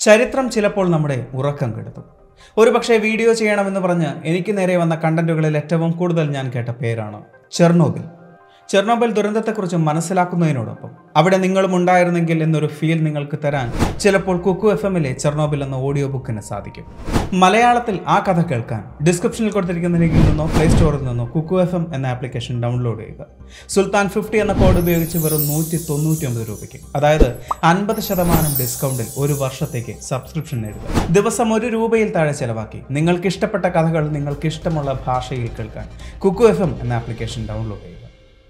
ചരിത്രം ചിലപ്പോൾ നമ്മുടെ ഉറക്കം കെടുത്തും ഒരുപക്ഷെ വീഡിയോ ചെയ്യണമെന്ന് പറഞ്ഞ് എനിക്ക് നേരെ വന്ന കണ്ടന്റുകളിൽ ഏറ്റവും കൂടുതൽ ഞാൻ കേട്ട പേരാണ് ചെർണോബിൽ ചെർണോബിൽ ദുരന്തത്തെക്കുറിച്ച് മനസ്സിലാക്കുന്നതിനോടൊപ്പം അവിടെ നിങ്ങളും ഉണ്ടായിരുന്നെങ്കിൽ എന്നൊരു ഫീൽ നിങ്ങൾക്ക് തരാൻ ചിലപ്പോൾ കുക്കു എഫ് എമ്മിലെ ചെർണോബിൽ എന്ന ഓഡിയോ ബുക്കിന് സാധിക്കും മലയാളത്തിൽ ആ കഥ കേൾക്കാൻ ഡിസ്ക്രിപ്ഷനിൽ കൊടുത്തിരിക്കുന്ന ലിങ്കിൽ നിന്നോ പ്ലേ സ്റ്റോറിൽ നിന്നോ കുക്കു എഫ് എം എന്ന ആപ്ലിക്കേഷൻ ഡൗൺലോഡ് ചെയ്യുക സുൽത്താൻ ഫിഫ്റ്റി എന്ന കോഡ് ഉപയോഗിച്ച് വെറും നൂറ്റി തൊണ്ണൂറ്റി ഒമ്പത് രൂപയ്ക്ക് അതായത് അൻപത് ശതമാനം ഡിസ്കൗണ്ടിൽ ഒരു വർഷത്തേക്ക് സബ്സ്ക്രിപ്ഷൻ നേടുക ദിവസം ഒരു രൂപയിൽ താഴെ ചെലവാക്കി നിങ്ങൾക്ക് ഇഷ്ടപ്പെട്ട കഥകൾ നിങ്ങൾക്ക് ഇഷ്ടമുള്ള ഭാഷയിൽ കേൾക്കാൻ കുക്കു എഫ് എം എന്ന ആപ്ലിക്കേഷൻ ഡൗൺലോഡ് ചെയ്യുക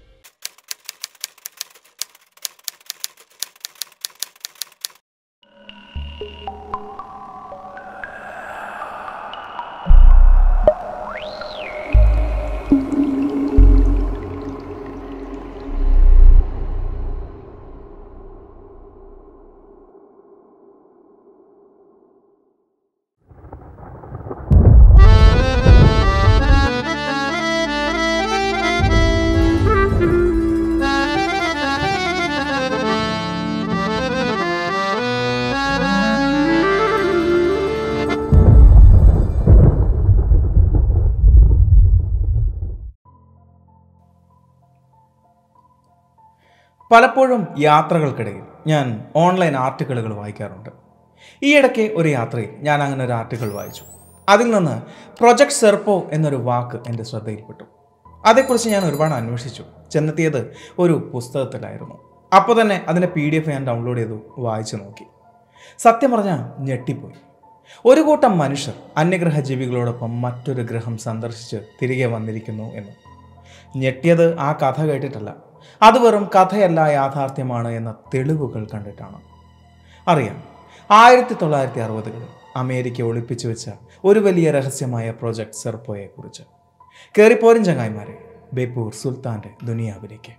പലപ്പോഴും യാത്രകൾക്കിടയിൽ ഞാൻ ഓൺലൈൻ ആർട്ടിക്കിളുകൾ വായിക്കാറുണ്ട് ഈയിടയ്ക്ക് ഒരു യാത്രയിൽ ഞാൻ അങ്ങനെ ഒരു ആർട്ടിക്കിൾ വായിച്ചു അതിൽ നിന്ന് പ്രൊജക്ട് സെർപ്പോ എന്നൊരു വാക്ക് എൻ്റെ ശ്രദ്ധയിൽപ്പെട്ടു അതേക്കുറിച്ച് ഞാൻ ഒരുപാട് അന്വേഷിച്ചു ചെന്നെത്തിയത് ഒരു പുസ്തകത്തിലായിരുന്നു അപ്പോൾ തന്നെ അതിൻ്റെ പി ഡി എഫ് ഞാൻ ഡൗൺലോഡ് ചെയ്തു വായിച്ചു നോക്കി സത്യം പറഞ്ഞാൽ ഞെട്ടിപ്പോയി ഒരു കൂട്ടം മനുഷ്യർ അന്യഗ്രഹ ജീവികളോടൊപ്പം മറ്റൊരു ഗ്രഹം സന്ദർശിച്ച് തിരികെ വന്നിരിക്കുന്നു എന്ന് ഞെട്ടിയത് ആ കഥ കേട്ടിട്ടല്ല അത് വെറും കഥയല്ല യാഥാർത്ഥ്യമാണ് എന്ന തെളിവുകൾ കണ്ടിട്ടാണ് അറിയാം ആയിരത്തി തൊള്ളായിരത്തി അറുപതുകളിൽ അമേരിക്ക ഒളിപ്പിച്ചു വെച്ച ഒരു വലിയ രഹസ്യമായ പ്രോജക്ട് സെർപ്പോയെ കുറിച്ച് കയറിപ്പോരും ചങ്ങായിമാരെ ബേപ്പൂർ സുൽത്താന്റെ ദുനിയാവിലേക്ക്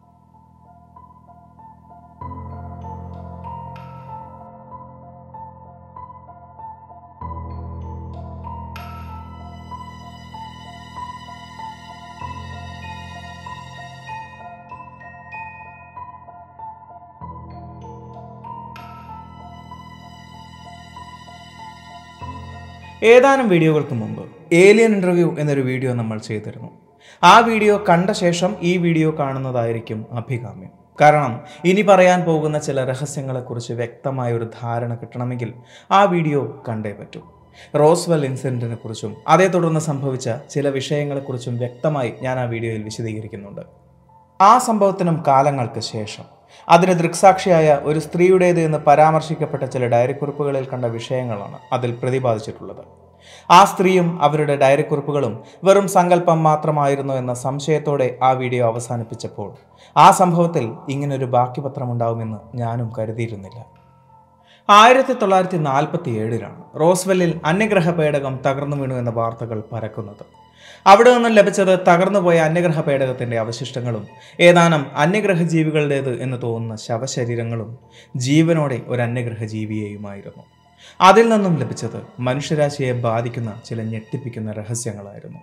ഏതാനും വീഡിയോകൾക്ക് മുമ്പ് ഏലിയൻ ഇൻ്റർവ്യൂ എന്നൊരു വീഡിയോ നമ്മൾ ചെയ്തിരുന്നു ആ വീഡിയോ കണ്ട ശേഷം ഈ വീഡിയോ കാണുന്നതായിരിക്കും അഭികാമ്യം കാരണം ഇനി പറയാൻ പോകുന്ന ചില രഹസ്യങ്ങളെക്കുറിച്ച് വ്യക്തമായ ഒരു ധാരണ കിട്ടണമെങ്കിൽ ആ വീഡിയോ കണ്ടേ പറ്റൂ റോസ്വെൽ ഇൻസിഡൻറ്റിനെ കുറിച്ചും അതേ തുടർന്ന് സംഭവിച്ച ചില വിഷയങ്ങളെക്കുറിച്ചും വ്യക്തമായി ഞാൻ ആ വീഡിയോയിൽ വിശദീകരിക്കുന്നുണ്ട് ആ സംഭവത്തിനും കാലങ്ങൾക്ക് ശേഷം അതിന് ദൃക്സാക്ഷിയായ ഒരു സ്ത്രീയുടേത് എന്ന് പരാമർശിക്കപ്പെട്ട ചില ഡയറിക്കുറിപ്പുകളിൽ കണ്ട വിഷയങ്ങളാണ് അതിൽ പ്രതിപാദിച്ചിട്ടുള്ളത് ആ സ്ത്രീയും അവരുടെ ഡയറിക്കുറിപ്പുകളും വെറും സങ്കല്പം മാത്രമായിരുന്നു എന്ന സംശയത്തോടെ ആ വീഡിയോ അവസാനിപ്പിച്ചപ്പോൾ ആ സംഭവത്തിൽ ഇങ്ങനൊരു ബാക്കി പത്രമുണ്ടാവുമെന്ന് ഞാനും കരുതിയിരുന്നില്ല ആയിരത്തി തൊള്ളായിരത്തി നാൽപ്പത്തി ഏഴിലാണ് റോസ്വെല്ലിൽ അന്യഗ്രഹ പേടകം തകർന്നു വീണു എന്ന വാർത്തകൾ പരക്കുന്നത് അവിടെ നിന്നും ലഭിച്ചത് തകർന്നുപോയ അന്യഗ്രഹ പേടകത്തിന്റെ അവശിഷ്ടങ്ങളും ഏതാനും അന്യഗ്രഹ ജീവികളുടേത് എന്ന് തോന്നുന്ന ശവശരീരങ്ങളും ജീവനോടെ ഒരു അന്യഗ്രഹ ജീവിയെയുമായിരുന്നു അതിൽ നിന്നും ലഭിച്ചത് മനുഷ്യരാശിയെ ബാധിക്കുന്ന ചില ഞെട്ടിപ്പിക്കുന്ന രഹസ്യങ്ങളായിരുന്നു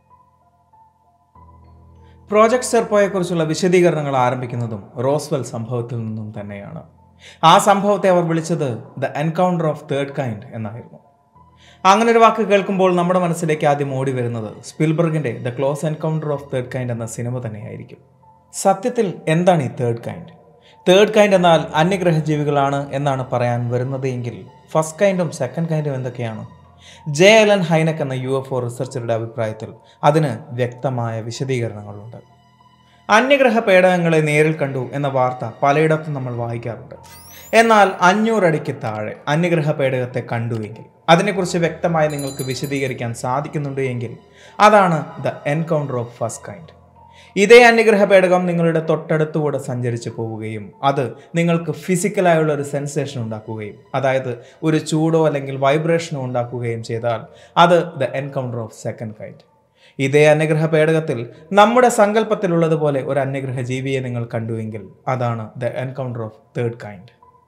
പ്രോജക്ട് സെർപ്പോയെക്കുറിച്ചുള്ള വിശദീകരണങ്ങൾ ആരംഭിക്കുന്നതും റോസ്വെൽ സംഭവത്തിൽ നിന്നും തന്നെയാണ് ആ സംഭവത്തെ അവർ വിളിച്ചത് the encounter of third kind എന്നായിരുന്നു അങ്ങനെ ഒരു വാക്ക് കേൾക്കുമ്പോൾ നമ്മുടെ മനസ്സിലേക്ക് ആദ്യം ഓടി വരുന്നത് സ്പിൽബർഗിന്റെ the close encounter of third kind എന്ന സിനിമ തന്നെയായിരിക്കും സത്യത്തിൽ എന്താണ് ഈ തേർഡ് കൈൻഡ് തേർഡ് കൈൻഡ് എന്നാൽ അന്യഗ്രഹ ജീവികളാണ് എന്നാണ് പറയാൻ വരുന്നത് എങ്കിൽ ഫസ്റ്റ് കൈൻഡും സെക്കൻഡ് കൈൻഡും എന്തൊക്കെയാണ് ജെ എൽ എൻ ഹൈനക് എന്ന യു എഫ് ഒ റിസർച്ചറുടെ അഭിപ്രായത്തിൽ അതിന് വ്യക്തമായ വിശദീകരണങ്ങളുണ്ട് അന്യഗ്രഹ പേടകങ്ങളെ നേരിൽ കണ്ടു എന്ന വാർത്ത പലയിടത്തും നമ്മൾ വായിക്കാറുണ്ട് എന്നാൽ അഞ്ഞൂറടിക്ക് താഴെ അന്യഗ്രഹ പേടകത്തെ കണ്ടുവെങ്കിൽ അതിനെക്കുറിച്ച് വ്യക്തമായി നിങ്ങൾക്ക് വിശദീകരിക്കാൻ സാധിക്കുന്നുണ്ട് എങ്കിൽ അതാണ് the encounter of first kind ഇതേ അന്യഗ്രഹ പേടകം നിങ്ങളുടെ തൊട്ടടുത്തുകൂടെ സഞ്ചരിച്ച് പോവുകയും അത് നിങ്ങൾക്ക് ഫിസിക്കലായുള്ള ഒരു സെൻസേഷൻ ഉണ്ടാക്കുകയും അതായത് ഒരു ചൂടോ അല്ലെങ്കിൽ വൈബ്രേഷനോ ഉണ്ടാക്കുകയും ചെയ്താൽ അത് the encounter of second kind ഇതേ അന്യഗ്രഹ പേടകത്തിൽ നമ്മുടെ സങ്കല്പത്തിലുള്ളതുപോലെ ഒരു അന്യഗ്രഹ ജീവിയെ നിങ്ങൾ കണ്ടുവെങ്കിൽ അതാണ് the encounter of third kind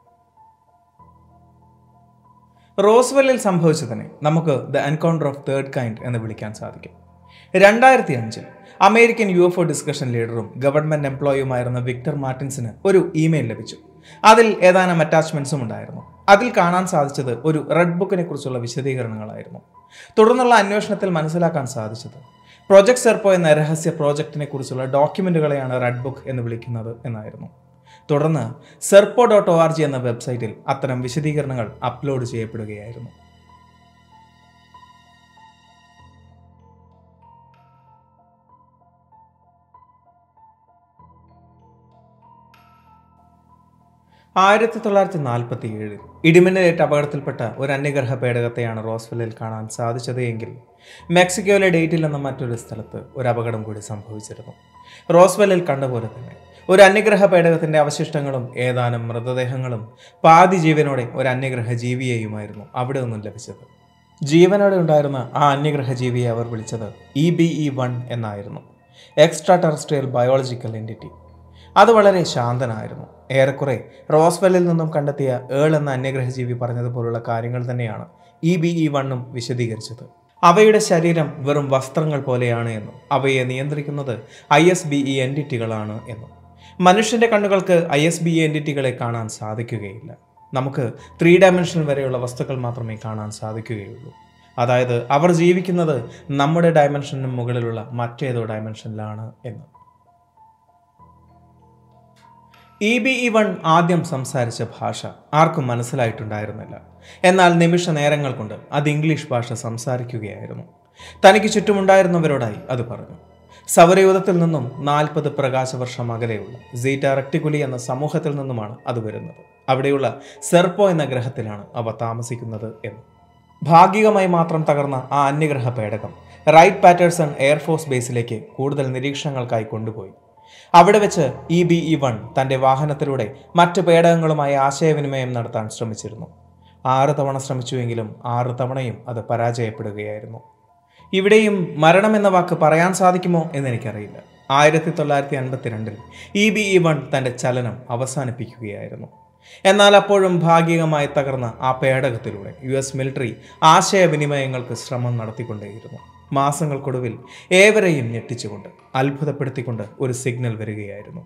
റോസ്വെല്ലിൽ സംഭവിച്ചതിനെ നമുക്ക് the encounter of third kind എന്ന് വിളിക്കാൻ സാധിക്കും രണ്ടായിരത്തി അഞ്ചിൽ American U F O discussion ലീഡറും ഗവൺമെന്റ് എംപ്ലോയിയുമായിരുന്ന വിക്ടർ മാർട്ടിൻസിന് ഒരു ഇമെയിൽ ലഭിച്ചു അതിൽ ഏതാനും അറ്റാച്ച്മെന്റ്സും ഉണ്ടായിരുന്നു അതിൽ കാണാൻ സാധിച്ചത് ഒരു റെഡ് ബുക്കിനെ കുറിച്ചുള്ള വിശദീകരണങ്ങളായിരുന്നു തുടർന്നുള്ള അന്വേഷണത്തിൽ മനസ്സിലാക്കാൻ സാധിച്ചത് പ്രൊജക്ട് സെർപ്പോ എന്ന രഹസ്യ പ്രോജക്റ്റിനെ കുറിച്ചുള്ള ഡോക്യുമെന്റുകളെയാണ് റെഡ് ബുക്ക് എന്ന് വിളിക്കുന്നത് എന്നായിരുന്നു തുടർന്ന് Serpo dot O R G എന്ന വെബ്സൈറ്റിൽ അത്തരം വിശദീകരണങ്ങൾ അപ്ലോഡ് ചെയ്യപ്പെടുകയായിരുന്നു ആയിരത്തി തൊള്ളായിരത്തി നാൽപ്പത്തി ഏഴിൽ ഇടിമിന്നലേറ്റ് അപകടത്തിൽപ്പെട്ട ഒരു അന്യഗ്രഹ പേടകത്തെയാണ് റോസ്വെല്ലിൽ കാണാൻ സാധിച്ചത് എങ്കിൽ മെക്സിക്കോയിലെ ഡേറ്റിൽ എന്ന മറ്റൊരു സ്ഥലത്ത് ഒരു അപകടം കൂടി സംഭവിച്ചിരുന്നു റോസ്വെല്ലിൽ കണ്ടപോലെ തന്നെ ഒരു അന്യഗ്രഹ പേടകത്തിന്റെ അവശിഷ്ടങ്ങളും ഏതാനും മൃതദേഹങ്ങളും പാതി ജീവനോടെ ഒരു അന്യഗ്രഹ ജീവിയെയുമായിരുന്നു അവിടെ നിന്നും ലഭിച്ചത് ജീവനോടെ ഉണ്ടായിരുന്ന ആ അന്യഗ്രഹ ജീവിയെ അവർ വിളിച്ചത് ഇ ബി ഇ വൺ എന്നായിരുന്നു എക്സ്ട്രാ ടെറസ്ട്രിയൽ ബയോളജിക്കൽ എൻറ്റിറ്റി അത് വളരെ ശാന്തനായിരുന്നു ഏറെക്കുറെ റോസ്വെല്ലിൽ നിന്നും കണ്ടെത്തിയ ഏൾ എന്ന അന്യഗ്രഹജീവി പറഞ്ഞതുപോലുള്ള കാര്യങ്ങൾ തന്നെയാണ് ഇ ബി ഇ വണ്ണും വിശദീകരിച്ചത് അവയുടെ ശരീരം വെറും വസ്ത്രങ്ങൾ പോലെയാണ് എന്നും അവയെ നിയന്ത്രിക്കുന്നത് ഐ എസ് ബി ഇ എൻറ്റിറ്റികളാണ് എന്നും മനുഷ്യന്റെ കണ്ണുകൾക്ക് ഐ എസ് ബി ഇ എൻറ്റിറ്റികളെ കാണാൻ സാധിക്കുകയില്ല നമുക്ക് ത്രീ ഡയമെൻഷൻ വരെയുള്ള വസ്തുക്കൾ മാത്രമേ കാണാൻ സാധിക്കുകയുള്ളൂ അതായത് അവർ ജീവിക്കുന്നത് നമ്മുടെ ഡയമെൻഷനും മുകളിലുള്ള മറ്റേതോ ഡയമെൻഷനിലാണ് എന്ന് ഇ ബി ഇ വൺ ആദ്യം സംസാരിച്ച ഭാഷ ആർക്കും മനസ്സിലായിട്ടുണ്ടായിരുന്നില്ല എന്നാൽ നിമിഷ നേരങ്ങൾ കൊണ്ട് അത് ഇംഗ്ലീഷ് ഭാഷ സംസാരിക്കുകയായിരുന്നു തനിക്ക് ചുറ്റുമുണ്ടായിരുന്നവരോടായി അത് പറഞ്ഞു സൗരയൂഥത്തിൽ നിന്നും നാൽപ്പത് പ്രകാശവർഷം അകലെയുള്ള സീറ്റ റെക്ടിക്കുലി എന്ന സമൂഹത്തിൽ നിന്നുമാണ് അത് വരുന്നത് അവിടെയുള്ള സെർപ്പോ എന്ന ഗ്രഹത്തിലാണ് അവ താമസിക്കുന്നത് എന്ന് ഭാഗികമായി മാത്രം തകർന്ന ആ അന്യഗ്രഹ പേടകം റൈറ്റ് പാറ്റേഴ്സൺ എയർഫോഴ്സ് ബേസിലേക്ക് കൂടുതൽ നിരീക്ഷണങ്ങൾക്കായി കൊണ്ടുപോയി അവിടെ വെച്ച് ഇ ബി ഇ വൺ തൻ്റെ വാഹനത്തിലൂടെ മറ്റ് പേടകങ്ങളുമായി ആശയവിനിമയം നടത്താൻ ശ്രമിച്ചിരുന്നു ആറ് തവണ ശ്രമിച്ചുവെങ്കിലും ആറ് തവണയും അത് പരാജയപ്പെടുകയായിരുന്നു ഇവിടെയും മരണം എന്ന വാക്ക് പറയാൻ സാധിക്കുമോ എന്ന് എനിക്കറിയില്ല ആയിരത്തി തൊള്ളായിരത്തി അൻപത്തിരണ്ടിൽ ഇ ബി ഇ വൺ തൻ്റെ ചലനം അവസാനിപ്പിക്കുകയായിരുന്നു എന്നാൽ അപ്പോഴും ഭാഗികമായി തകർന്ന ആ പേടകത്തിലൂടെ യു എസ് മിലിറ്ററി ആശയവിനിമയങ്ങൾക്ക് ശ്രമം നടത്തിക്കൊണ്ടേയിരുന്നു മാസങ്ങൾക്കൊടുവിൽ ഏവരെയും ഞെട്ടിച്ചുകൊണ്ട് അത്ഭുതപ്പെടുത്തിക്കൊണ്ട് ഒരു സിഗ്നൽ വരികയായിരുന്നു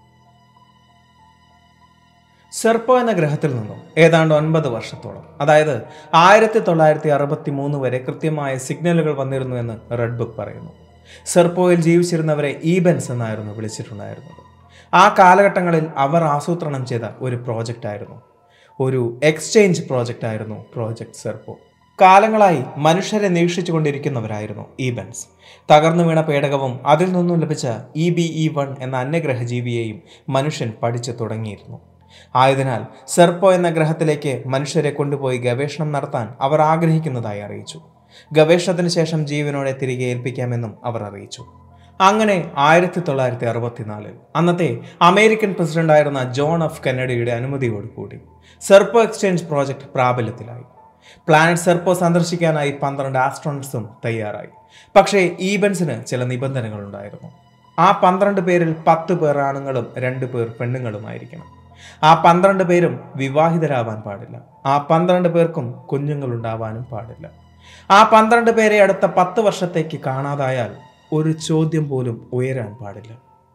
സെർപ്പോ എന്ന ഗ്രഹത്തിൽ നിന്നും ഏതാണ്ട് ഒൻപത് വർഷത്തോളം അതായത് ആയിരത്തി തൊള്ളായിരത്തി അറുപത്തി മൂന്ന് വരെ കൃത്യമായ സിഗ്നലുകൾ വന്നിരുന്നു എന്ന് റെഡ് ബുക്ക് പറയുന്നു സെർപ്പോയിൽ ജീവിച്ചിരുന്നവരെ ഈബൻസ് എന്നായിരുന്നു വിളിച്ചിട്ടുണ്ടായിരുന്നത് ആ കാലഘട്ടങ്ങളിൽ അവർ ആസൂത്രണം ചെയ്ത ഒരു പ്രോജക്റ്റ് ആയിരുന്നു ഒരു എക്സ്ചേഞ്ച് പ്രോജക്റ്റ് ആയിരുന്നു പ്രോജക്റ്റ് സെർപ്പോ കാലങ്ങളായി മനുഷ്യരെ നിരീക്ഷിച്ചു കൊണ്ടിരിക്കുന്നവരായിരുന്നു ഈബൻസ് തകർന്നു വീണ പേടകവും അതിൽ നിന്നും ലഭിച്ച ഇ ബി ഇ വൺ എന്ന അന്യഗ്രഹ ജീവിയെയും മനുഷ്യൻ പഠിച്ചു തുടങ്ങിയിരുന്നു ആയതിനാൽ സെർപ്പോ എന്ന ഗ്രഹത്തിലേക്ക് മനുഷ്യരെ കൊണ്ടുപോയി ഗവേഷണം നടത്താൻ അവർ ആഗ്രഹിക്കുന്നതായി അറിയിച്ചു ഗവേഷണത്തിന് ശേഷം ജീവനോടെ തിരികെ ഏൽപ്പിക്കാമെന്നും അവർ അറിയിച്ചു അങ്ങനെ ആയിരത്തി തൊള്ളായിരത്തി അറുപത്തിനാലിൽ അന്നത്തെ അമേരിക്കൻ പ്രസിഡന്റായിരുന്ന ജോൺ എഫ് കെന്നഡിയുടെ അനുമതിയോടുകൂടി സെർപ്പോ എക്സ്ചേഞ്ച് പ്രോജക്റ്റ് പ്രാബല്യത്തിലായി പ്ലാനറ്റ് സെർപ്പോ സന്ദർശിക്കാനായി പന്ത്രണ്ട് ആസ്ട്രോണറ്റ്സും തയ്യാറായി പക്ഷേ ഈബൻസിന് ചില നിബന്ധനകളുണ്ടായിരുന്നു ആ പന്ത്രണ്ട് പേരിൽ പത്ത് പേർ ആണുങ്ങളും രണ്ട് പേർ പെണ്ണുങ്ങളുമായിരിക്കണം ആ പന്ത്രണ്ട് പേരും വിവാഹിതരാവാൻ പാടില്ല ആ പന്ത്രണ്ട് പേർക്കും കുഞ്ഞുങ്ങളുണ്ടാവാനും പാടില്ല ആ പന്ത്രണ്ട് പേരെ അടുത്ത പത്ത് വർഷത്തേക്ക് കാണാതായാൽ ഒരു ചോദ്യം പോലും ഉയരാൻ പാടില്ല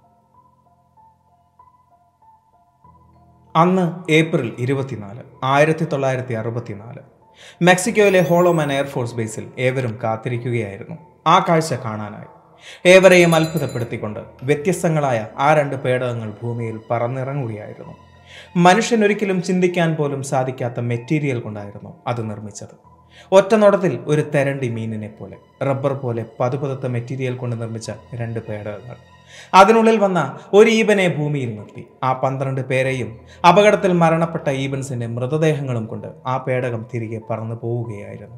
അന്ന് ഏപ്രിൽ ഇരുപത്തിനാല് ആയിരത്തി തൊള്ളായിരത്തി അറുപത്തിനാല് മെക്സിക്കോയിലെ ഹോളോമാൻ എയർഫോഴ്സ് ബേസിൽ ഏവരും കാത്തിരിക്കുകയായിരുന്നു ആ കാഴ്ച കാണാനായി ഏവരെയും അത്ഭുതപ്പെടുത്തിക്കൊണ്ട് വ്യത്യസ്തങ്ങളായ ആ രണ്ട് പേടകങ്ങൾ ഭൂമിയിൽ പറന്നിറങ്ങുകയായിരുന്നു മനുഷ്യൻ ഒരിക്കലും ചിന്തിക്കാൻ പോലും സാധിക്കാത്ത മെറ്റീരിയൽ കൊണ്ടായിരുന്നു അത് നിർമ്മിച്ചത് ഒറ്റ നോട്ടത്തിൽ ഒരു തെരണ്ടി മീനിനെ പോലെ റബ്ബർ പോലെ പതുപതുത്ത മെറ്റീരിയൽ കൊണ്ട് നിർമ്മിച്ച രണ്ട് പേടകങ്ങൾ അതിനുള്ളിൽ വന്ന ഒരു ഈബനെ ഭൂമിയിൽ നിർത്തി ആ പന്ത്രണ്ട് പേരെയും അപകടത്തിൽ മരണപ്പെട്ട ഈബൻസിന്റെ മൃതദേഹങ്ങളും കൊണ്ട് ആ പേടകം തിരികെ പറന്നു പോവുകയായിരുന്നു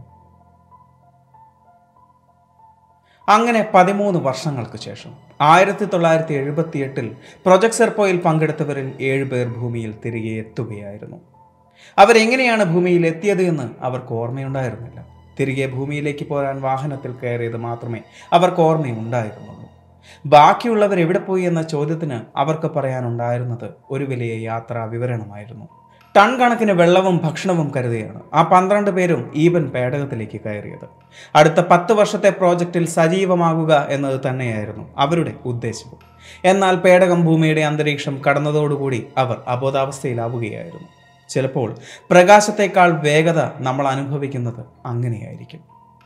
അങ്ങനെ പതിമൂന്ന് വർഷങ്ങൾക്ക് ശേഷം ആയിരത്തി തൊള്ളായിരത്തി എഴുപത്തി എട്ടിൽ പ്രൊജക്ട് സെർപ്പോയിൽ പങ്കെടുത്തവരിൽ ഏഴുപേർ ഭൂമിയിൽ തിരികെ എത്തുകയായിരുന്നു അവരെങ്ങനെയാണ് ഭൂമിയിൽ എത്തിയത് എന്ന് അവർക്ക് ഓർമ്മയുണ്ടായിരുന്നില്ല തിരികെ ഭൂമിയിലേക്ക് പോരാൻ വാഹനത്തിൽ കയറിയത് മാത്രമേ അവർക്ക് ഓർമ്മയുണ്ടായിരുന്നുള്ളൂ ബാക്കിയുള്ളവർ എവിടെ പോയി എന്ന ചോദ്യത്തിന് അവർക്ക് പറയാനുണ്ടായിരുന്നത് ഒരു വലിയ യാത്രാ വിവരണമായിരുന്നു ടൺ കണക്കിന് വെള്ളവും ഭക്ഷണവും കരുതിയാണ് ആ പന്ത്രണ്ട് പേരും ഈബൻ പേടകത്തിലേക്ക് കയറിയത് അടുത്ത പത്ത് വർഷത്തെ പ്രോജക്റ്റിൽ സജീവമാകുക എന്നത് തന്നെയായിരുന്നു അവരുടെ ഉദ്ദേശവും എന്നാൽ പേടകം ഭൂമിയുടെ അന്തരീക്ഷം കടന്നതോടുകൂടി അവർ അബോധാവസ്ഥയിലാവുകയായിരുന്നു ചിലപ്പോൾ പ്രകാശത്തേക്കാൾ വേഗത നമ്മൾ അനുഭവിക്കുന്നത് അങ്ങനെയായിരിക്കും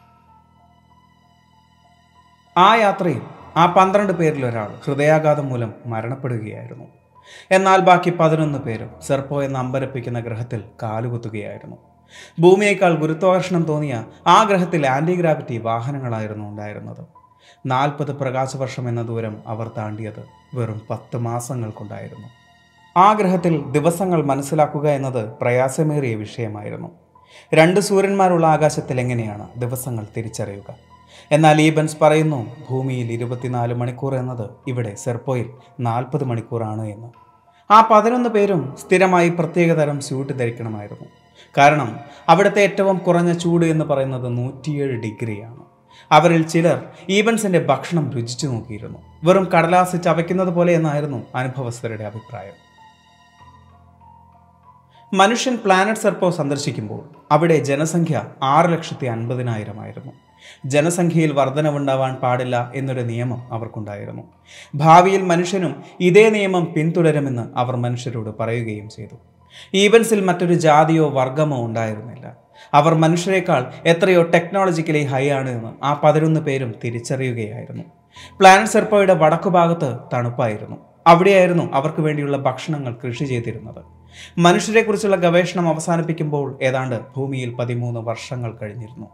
ആ യാത്രയിൽ ആ പന്ത്രണ്ട് പേരിൽ ഒരാൾ ഹൃദയാഘാതം മൂലം മരണപ്പെടുകയായിരുന്നു എന്നാൽ ബാക്കി പതിനൊന്ന് പേരും സെർപ്പോ എന്ന അമ്പരപ്പിക്കുന്ന ഗ്രഹത്തിൽ കാലുകുത്തുകയായിരുന്നു ഭൂമിയേക്കാൾ ഗുരുത്വാകർഷണം തോന്നിയ ആ ഗ്രഹത്തിൽ ആൻറ്റി ഗ്രാവിറ്റി വാഹനങ്ങളായിരുന്നു ഉണ്ടായിരുന്നത് നാൽപ്പത് പ്രകാശവർഷം എന്ന ദൂരം അവർ താണ്ടിയത് വെറും പത്ത് മാസങ്ങൾ കൊണ്ടായിരുന്നു ആ ഗ്രഹത്തിൽ ദിവസങ്ങൾ മനസ്സിലാക്കുക എന്നത് പ്രയാസമേറിയ വിഷയമായിരുന്നു രണ്ട് സൂര്യന്മാരുള്ള ആകാശത്തിൽ എങ്ങനെയാണ് ദിവസങ്ങൾ തിരിച്ചറിയുക എന്നാൽ ഈബൻസ് പറയുന്നു ഭൂമിയിൽ ഇരുപത്തിനാല് മണിക്കൂർ എന്നത് ഇവിടെ സെർപ്പോയിൽ നാൽപ്പത് മണിക്കൂറാണ് എന്ന് ആ പതിനൊന്ന് പേരും സ്ഥിരമായി പ്രത്യേകതരം സ്യൂട്ട് ധരിക്കണമായിരുന്നു കാരണം അവിടുത്തെ ഏറ്റവും കുറഞ്ഞ ചൂട് എന്ന് പറയുന്നത് നൂറ്റിയേഴ് ഡിഗ്രിയാണ് അവരിൽ ചിലർ ഈബൻസിന്റെ ഭക്ഷണം രുചിച്ചു നോക്കിയിരുന്നു വെറും കടലാസ് ചവയ്ക്കുന്നത് പോലെ എന്നായിരുന്നു അനുഭവസ്ഥരുടെ അഭിപ്രായം മനുഷ്യൻ പ്ലാനറ്റ് സെർപ്പോ സന്ദർശിക്കുമ്പോൾ അവിടെ ജനസംഖ്യ ആറ് ലക്ഷത്തി അൻപതിനായിരമായിരുന്നു ജനസംഖ്യയിൽ വർധനവുണ്ടാവാൻ പാടില്ല എന്നൊരു നിയമം അവർക്കുണ്ടായിരുന്നു ഭാവിയിൽ മനുഷ്യനും ഇതേ നിയമം പിന്തുടരുമെന്ന് അവർ മനുഷ്യരോട് പറയുകയും ചെയ്തു ഈവൻസിൽ മറ്റൊരു ജാതിയോ വർഗമോ ഉണ്ടായിരുന്നില്ല അവർ മനുഷ്യരെക്കാൾ എത്രയോ ടെക്നോളജിക്കലി ഹൈ ആണ് എന്ന് ആ പതിനൊന്ന് പേരും തിരിച്ചറിയുകയായിരുന്നു പ്ലാനറ്റ് സെർപ്പോയുടെ വടക്കുഭാഗത്ത് തണുപ്പായിരുന്നു അവിടെയായിരുന്നു അവർക്ക് വേണ്ടിയുള്ള ഭക്ഷണങ്ങൾ കൃഷി ചെയ്തിരുന്നത് മനുഷ്യരെക്കുറിച്ചുള്ള ഗവേഷണം അവസാനിപ്പിക്കുമ്പോൾ ഏതാണ്ട് ഭൂമിയിൽ പതിമൂന്ന് വർഷങ്ങൾ കഴിഞ്ഞിരുന്നു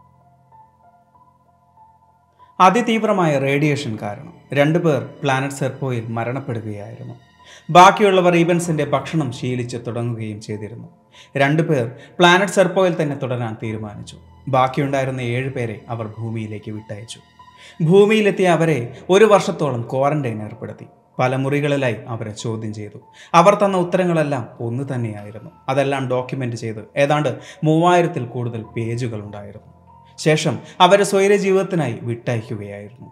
അതിതീവ്രമായ റേഡിയേഷൻ കാരണം രണ്ടുപേർ പ്ലാനറ്റ് സെർപ്പോയിൽ മരണപ്പെടുകയായിരുന്നു ബാക്കിയുള്ളവർ ഈവൻസിന്റെ ഭക്ഷണം ശീലിച്ച് തുടങ്ങുകയും ചെയ്തിരുന്നു രണ്ടുപേർ പ്ലാനറ്റ് സെർപ്പോയിൽ തന്നെ തുടരാൻ തീരുമാനിച്ചു ബാക്കിയുണ്ടായിരുന്ന ഏഴ് പേരെ അവർ ഭൂമിയിലേക്ക് വിട്ടയച്ചു ഭൂമിയിലെത്തിയ അവരെ ഒരു വർഷത്തോളം ക്വാറന്റൈൻ ഏർപ്പെടുത്തി പല മുറികളിലായി അവരെ ചോദ്യം ചെയ്തു അവർ തന്ന ഉത്തരങ്ങളെല്ലാം ഒന്ന് തന്നെയായിരുന്നു അതെല്ലാം ഡോക്യുമെന്റ് ചെയ്ത് ഏതാണ്ട് മൂവായിരത്തിൽ കൂടുതൽ പേജുകൾ ഉണ്ടായിരുന്നു ശേഷം അവരെ സ്വൈര ജീവിതത്തിനായി വിട്ടയക്കുകയായിരുന്നു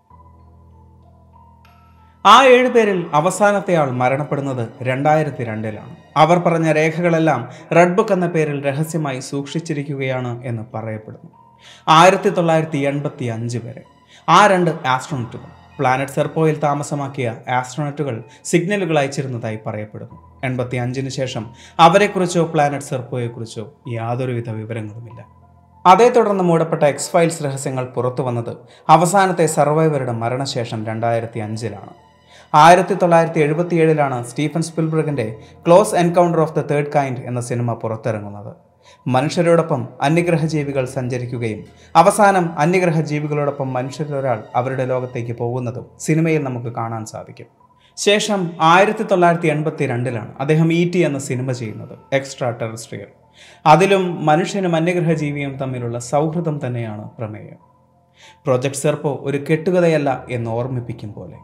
ആ ഏഴ് പേരിൽ അവസാനത്തെ ആൾ മരണപ്പെടുന്നത് രണ്ടായിരത്തി രണ്ടിലാണ് അവർ പറഞ്ഞ രേഖകളെല്ലാം റെഡ് ബുക്ക് എന്ന പേരിൽ രഹസ്യമായി സൂക്ഷിച്ചിരിക്കുകയാണ് എന്ന് പറയപ്പെടുന്നു ആയിരത്തി തൊള്ളായിരത്തി എൺപത്തി അഞ്ച് വരെ ആ രണ്ട് ആസ്ട്രോണറ്റുകൾ പ്ലാനറ്റ് സെർപ്പോയിൽ താമസമാക്കിയ ആസ്ട്രോണറ്റുകൾ സിഗ്നലുകൾ അയച്ചിരുന്നതായി പറയപ്പെടുന്നു എൺപത്തി അഞ്ചിന് ശേഷം അവരെക്കുറിച്ചോ പ്ലാനറ്റ് സെർപ്പോയെക്കുറിച്ചോ യാതൊരുവിധ വിവരങ്ങളുമില്ല അതേ തുടർന്ന് മൂടപ്പെട്ട എക്സ് ഫയൽസ് രഹസ്യങ്ങൾ പുറത്തു വന്നത് അവസാനത്തെ സർവൈവറുടെ മരണശേഷം രണ്ടായിരത്തി അഞ്ചിലാണ് ആയിരത്തി തൊള്ളായിരത്തി എഴുപത്തിയേഴിലാണ് സ്റ്റീഫൻ സ്പിൽബ്രഗിന്റെ close encounter of the third kind എന്ന സിനിമ പുറത്തിറങ്ങുന്നത് മനുഷ്യരോടൊപ്പം അന്യഗ്രഹ ജീവികൾ സഞ്ചരിക്കുകയും അവസാനം അന്യഗ്രഹ ജീവികളോടൊപ്പം മനുഷ്യരൊരാൾ അവരുടെ ലോകത്തേക്ക് പോകുന്നതും സിനിമയിൽ നമുക്ക് കാണാൻ സാധിക്കും ശേഷം ആയിരത്തി തൊള്ളായിരത്തി എൺപത്തി രണ്ടിലാണ് അദ്ദേഹം ഇ ടി എന്ന സിനിമ ചെയ്യുന്നത് എക്സ്ട്രാ ടെറസ്ട്രിയൽ അതിലും മനുഷ്യനും അന്യഗ്രഹ ജീവിയും തമ്മിലുള്ള സൗഹൃദം തന്നെയാണ് പ്രമേയം പ്രൊജക്ട് സെർപ്പോ ഒരു കെട്ടുകഥയല്ല എന്ന് ഓർമ്മിപ്പിക്കും പോലെ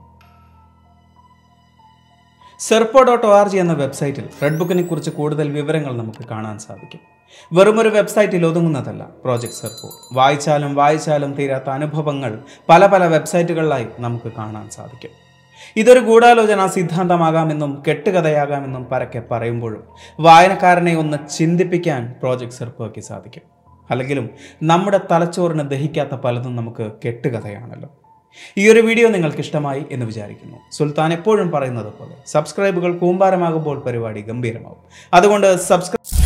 Serpo dot O R G എന്ന വെബ്സൈറ്റിൽ റെഡ് ബുക്കിനെ കുറിച്ച് കൂടുതൽ വിവരങ്ങൾ നമുക്ക് കാണാൻ സാധിക്കും വെറുമൊരു വെബ്സൈറ്റിൽ ഒതുങ്ങുന്നതല്ല പ്രോജക്ട് സെർപ്പോ വായിച്ചാലും വായിച്ചാലും തീരാത്ത അനുഭവങ്ങൾ പല പല വെബ്സൈറ്റുകളിലായി നമുക്ക് കാണാൻ സാധിക്കും ഇതൊരു ഗൂഢാലോചന സിദ്ധാന്തമാകാമെന്നും കെട്ടുകഥയാകാമെന്നും പരക്കെ പറയുമ്പോഴും വായനക്കാരനെ ഒന്ന് ചിന്തിപ്പിക്കാൻ പ്രോജക്ട് സെർപ്പോയ്ക്ക് സാധിക്കും അല്ലെങ്കിലും നമ്മുടെ തലച്ചോറിന് ദഹിക്കാത്ത പലതും നമുക്ക് കെട്ടുകഥയാണല്ലോ ഈ ഒരു വീഡിയോ നിങ്ങൾക്ക് ഇഷ്ടമായി എന്ന് വിചാരിക്കുന്നു സുൽത്താൻ എപ്പോഴും പറയുന്നത് പോലെ സബ്സ്ക്രൈബുകൾ കൂമ്പാരമാകുമ്പോൾ പരിപാടി ഗംഭീരമാവും അതുകൊണ്ട് സബ്സ്ക്രൈബ്